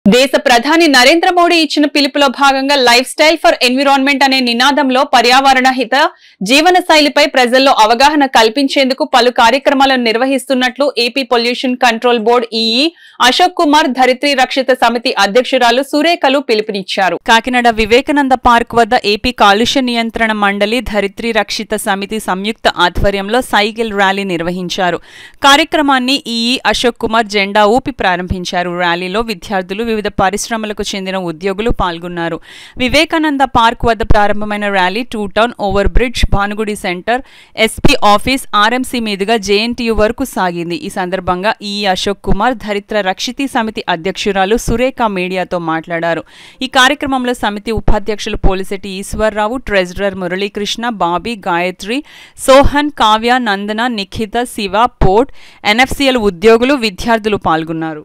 దేశ ప్రధాని నరేంద్ర మోడీ ఇచ్చిన పిలుపులో భాగంగా లైఫ్ స్టైల్ ఫర్ ఎన్విరాన్మెంట్ అనే నినాదంలో పర్యావరణ హిత జీవన శైలిపై ప్రజల్లో అవగాహన కల్పించేందుకు పలు కార్యక్రమాలను నిర్వహిస్తున్నట్లు AP pollution control board E E Ashok Kumar ధరిత్రి రక్షిత సమితి అధ్యక్షురాలు సురేఖలు పిలుపునిచ్చారు కాకినాడ వివేకానంద పార్క్ వద్ద ఏపీ కాలుష్య నియంత్రణ మండలి ధరిత్రి రక్షిత సమితి సంయుక్త ఆధ్వర్యంలో సైకిల్ ర్యాలీ నిర్వహించారు కార్యక్రమాన్ని ఈఈ అశోక్ కుమార్ జెండా ఊపి ప్రారంభించారు ర్యాలీలో విద్యార్థులు వివిధ పరిశ్రమలకు చెందిన ఉద్యోగులు పాల్గొన్నారు వివేకానంద పార్క్ వద్ద ప్రారంభమైన rally two town over bridge Bhanugudi centre SP office RMC మీదుగా జేఎన్టీయూ వరకు సాగింది ఈ సందర్భంగా ఈ అశోక్ కుమార్ ధరిత్ర రక్షితి సమితి అధ్యక్షురాలు సురేఖ మీడియాతో మాట్లాడారు ఈ కార్యక్రమంలో సమితి ఉపాధ్యక్షులు Polisetti Eshwarrao treasurer Muralikrishna Bobby Gayatri Sohan Kavya Nandana Nikhita Shiva port NFCL ఉద్యోగులు విద్యార్థులు పాల్గొన్నారు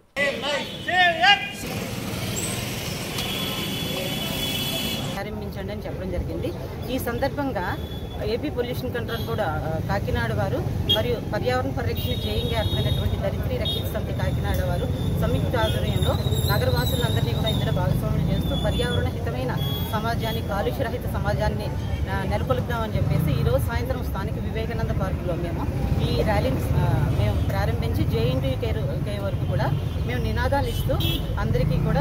ప్రారంభించండి అని చెప్పడం జరిగింది ఈ సందర్భంగా ఏపీ పొల్యూషన్ కంట్రోల్ బోర్డు ఆ, కాకినాడ వారు మరియు పర్యావరణ పరిరక్షణ చేయంగా ఏర్పడినటువంటి దరిద్రి రక్షిత సమితి కాకినాడ వారు సంయుక్త ఆధ్వర్యంలో నగరవాసులందరినీ కూడా ఇందులో భాగస్వాములు చేస్తూ పర్యావరణ హితమైన సమాజాన్ని కాలుష్యరహిత సమాజాన్ని ఆ, నెలకొల్పుదామని చెప్పేసి ఈరోజు సాయంత్రం స్థానిక వివేకానంద పార్కులో మేము ఈ ర్యాలీని ఆ, మేము ప్రారంభించి జేఎన్టీ కేర్ కే వరకు కూడా మేము నినాదాలు ఇస్తూ అందరికీ కూడా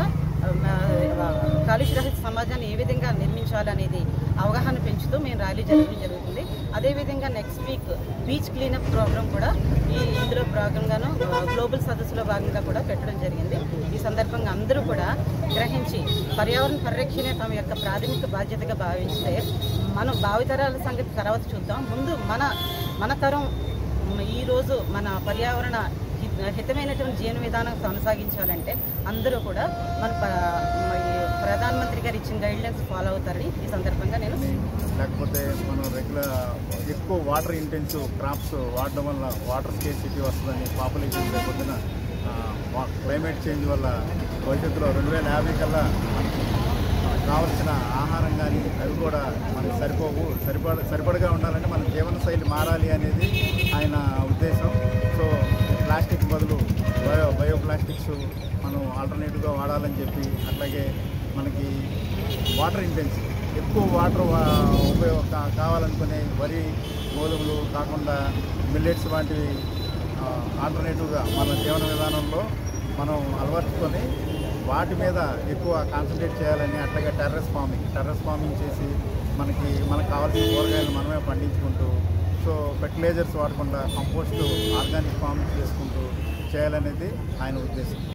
ఆ, కాలుష్యరహిత సమాజాన్ని ఏ విధంగా నిర్మించాలనేది అవగాహన పెంచుతూ మేము ర్యాలీ జరగడం జరుగుతుంది అదేవిధంగా next week beach cleanup programme కూడా ఈ ఇందులో భాగంగాను ఆ, గ్లోబల్ సదస్సులో భాగంగా కూడా పెట్టడం జరిగింది ఈ సందర్భంగా అందరూ కూడా గ్రహించి పర్యావరణ పరిరక్షణ తమ యొక్క ప్రాథమిక బాధ్యతగా భావిస్తే మనం భావితరాల సంగతి తర్వాత చూద్దాం ముందు మన మన తరం ఈరోజు మన పర్యావరణ హిత- హితమైనటువంటి జీవన విధానం కొనసాగించాలంటే అందరూ కూడా మన ప- ఈ ప్రధానమంత్రి గారు ఇచ్చిన గైడ్లైన్స్ ఫాలో అవుతారని ఈ సందర్భంగా నేను లేకపోతే మనం రెగ్యులర్ ఎక్కువ వాటర్ ఇంటెన్సివ్ క్రాప్స్ వాడడం వల్ల వాటర్ స్కేసిటీ వస్తుందని పాపులేషన్ రేపొద్దున క్లైమేట్ చేంజ్ వల్ల భవిష్యత్తులో రెండు వేల యాభై కల్లా మనకి కావలసిన ఆహారం కానీ అవి కూడా మనకి సరిపోవు సరిపడ సరిపడగా ఉండాలంటే మన జీవన శైలి మారాలి అనేది ఆయన ఉద్దేశం సో ప్లాస్టిక్ బదులు బయో బయో ప్లాస్టిక్స్ మనం ఆల్టర్నేటివ్గా వాడాలని చెప్పి అట్లాగే మనకి వాటర్ ఇంటెన్సివ్ ఎక్కువ వాటర్ ఉపయోగ కా- కావాలనుకునే వరి గోధుమలు కాకుండా మిల్లెట్స్ వంటివి ఆల్టర్నేటివ్గా మన జీవన విధానంలో మనం అలవర్చుకొని వాటి మీద ఎక్కువ కాన్సన్ట్రేట్ చేయాలని అట్లాగే టెర్రస్ ఫార్మింగ్ టెర్రస్ ఫార్మింగ్ చేసి మనకి మనకు కావాల్సిన కూరగాయలు మనమే పండించుకుంటూ సో ఫెర్టిలైజర్స్ వాడకుండా కంపోస్ట్ ఆర్గానిక్ ఫార్మింగ్ చేసుకుంటూ చేయాలనేది ఆయన ఉద్దేశం